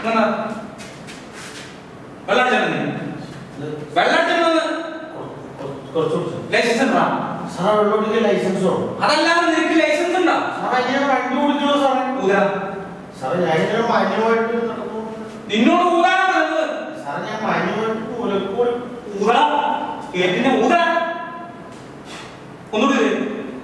ഇങ്ങനെ. വെള്ളം അടിച്ചാ മതി. വെള്ളം അടിച്ചാ മതി. കുറച്ച് കുറച്ച് ലൈസൻസ് ഉണ്ടോ സാർ വെള്ളോടിക്ക് ലൈസൻസോ അതല്ലാതെ നിനക്ക് ലൈസൻസ് ഉണ്ടോ സാറേ ഞാൻ വണ്ടി ഓടിക്കണോ സാറേ ഊരാ. സാറേ ഞാൻ ഇങ്ങനെ മാന്യമായിട്ട് നടന്നു നിന്നോട് ഊരാണ് പറഞ്ഞത്. സാറേ ഞാൻ മാന്യമായിട്ട് മൂലക്കോട് ഊരാ. കേട്ടിന്റെ ഊരാ. ഒന്നുകൂടി ഇത്.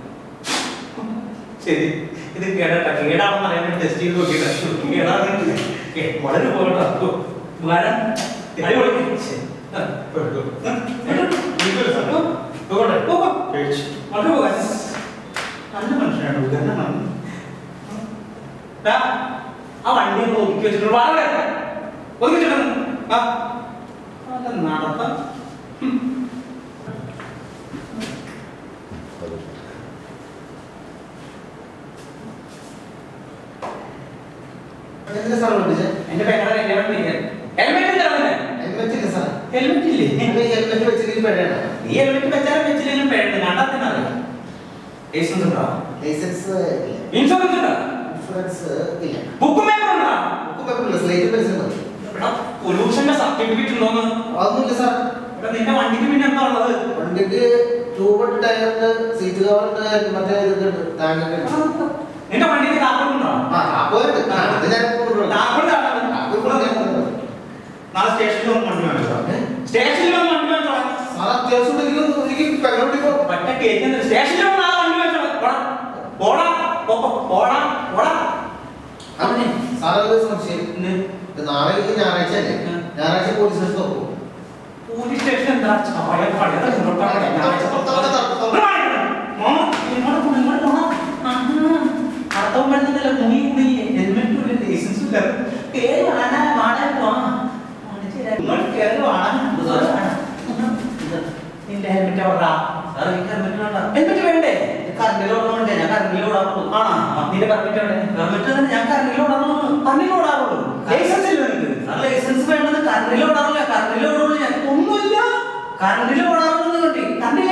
ശരി ഇത് കേടട്ട കേടാണെന്ന് അറിയാൻ വേണ്ടി ടെസ്റ്റ് ചെയ്ത് നോക്കിയിട്ടാ കേടാണ് കേ, വളരെ പോകട്ടോ വരാൻ അടിപൊളി ശരി. ആ, പോയിക്കോ. ആ, ഇരിക്കല്ലേ സാറേ? പോ. പോകട്ടെ? പോ, പോ. കഴിച്ച്. വളരെ പോകാൻ നല്ല മനുഷ്യനാണ് ഉദാഹരണമാണ് ദാ, ആ വണ്ടി ഒന്ന് ഒതുക്കി വെച്ചിട്ടുണ്ട് വളരെ ഒതുക്കി വെച്ചിട്ടുണ്ട് ആ നല്ല നടത്തം ഉം. എന്തിനാ സാർ വിളിച്ചേ? എന്റെ പെങ്ങളെ ഹെൽമെറ്റ് ഇല്ല ഹെൽമെറ്റ് ഇല്ല ഹെൽമെറ്റ് ഇല്ല സാർ. ഹെൽമെറ്റ് ഇല്ലേ നിങ്ങൾ ഈ ഹെൽമെറ്റ് വെച്ചിട്ട് പെടേണ്ട. നീ ഹെൽമെറ്റ് വെച്ചാലും വെച്ചില്ലെങ്കിലും പേരുണ്ട് കണ്ടാത്തിന് അറിയാം ലൈസൻസ് ഉണ്ടോ ലൈസൻസ് ഇല്ല. ഇൻഷുറൻസ് ഉണ്ടോ ഇൻഷുറൻസ് ഇല്ല. ബുക്ക് പേപ്പർ ഉണ്ടോ ബുക്ക് പേപ്പറില്ല, സ്ലേറ്റ് പെൻസിലും മതി. പൊല്യൂഷന്റെ സർട്ടിഫിക്കറ്റ് ഉണ്ടോന്ന് അതൊന്നുമില്ല സാർ. ഇവിടെ നിന്റെ വണ്ടിക്ക് പിന്നെ എന്താ ഉള്ളത് വണ്ടിക്ക് ട്യൂബ് ടയറുണ്ട് സീറ്റ് കവറുണ്ട് മറ്റേ ഇതൊക്കെ ഉണ്ട് ടാങ്കൊക്കെ ഉണ്ട് നിന്റെ വണ്ടിക്ക് താക്കോലുണ്ടോ ആ താക്കോലുണ്ട് ആ, അത് ഞാൻ കൊണ്ടുവരാം. താക്കോൽ താക്കോൽ കൊണ്ടുവരാം. നാളെ സ്റ്റേഷനിൽ വന്ന് വണ്ടി വാങ്ങിച്ചോ ഏ? സ്റ്റേഷനിൽ വന്ന് വണ്ടി വാങ്ങിച്ചോ സാർ അത്യാവശ്യം ഉണ്ടെങ്കിലും എനിക്ക് പെങ്ങളോട്ട് പോ ഒറ്റ കേൾക്കുന്നത് സ്റ്റേഷനിൽ വന്ന് നാളെ വണ്ടി വാങ്ങിച്ചോ പോടാ പോടാ പോ, പോ, പോടാ പോടാ അവനെ സാറൊരു സംശയം ഇന്ന് ഇത് നാളെ ഈ ഞായറാഴ്ച അല്ലേ ഉം. ഞായറാഴ്ച പോലീസ് സ്റ്റേഷൻ തുറക്കും പോലീസ് സ്റ്റേഷൻ എന്താ ചായ പഴയ ഇങ്ങോട്ടാണ് ഞായറാഴ്ച തുറക്ക്, തുറക്ക്, തുറക്ക്. അർത്ഥം വരുന്നില്ല തുണി കൂടി ഹെൽമെറ്റും ഇല്ല ലൈസൻസും ഇല്ല പേര് വാടാ വാടാ പോവാ കേറി വാടാ നിന്റെ ഹെൽമെറ്റ് എവിടാ സാർ എനിക്ക് ഹെൽമെറ്റ് വേണ്ട ഹെൽമെറ്റ് വേണ്ടേ കറണ്ടിലോടുന്നുണ്ട് ഞാൻ കറണ്ടിലോടാറുള്ളൂ ആണോ നിന്റെ പെർമിറ്റ് എവിടെ പെർമിറ്റ് തന്നെ ഞാൻ കറണ്ടിലോടാറുള്ളൂ കണ്ണിലോടാറുള്ളൂ ലൈസൻസ് ഇല്ല നിനക്ക് സാർ ലൈസൻസ് വേണ്ടത് കറണ്ടിലോടാറില്ല കറണ്ടിലോടുള്ളൂ ഞാൻ ഒന്നുമില്ല കറണ്ടിലോടാറുള്ളൂ കണ്ടി കണ്ണിൽ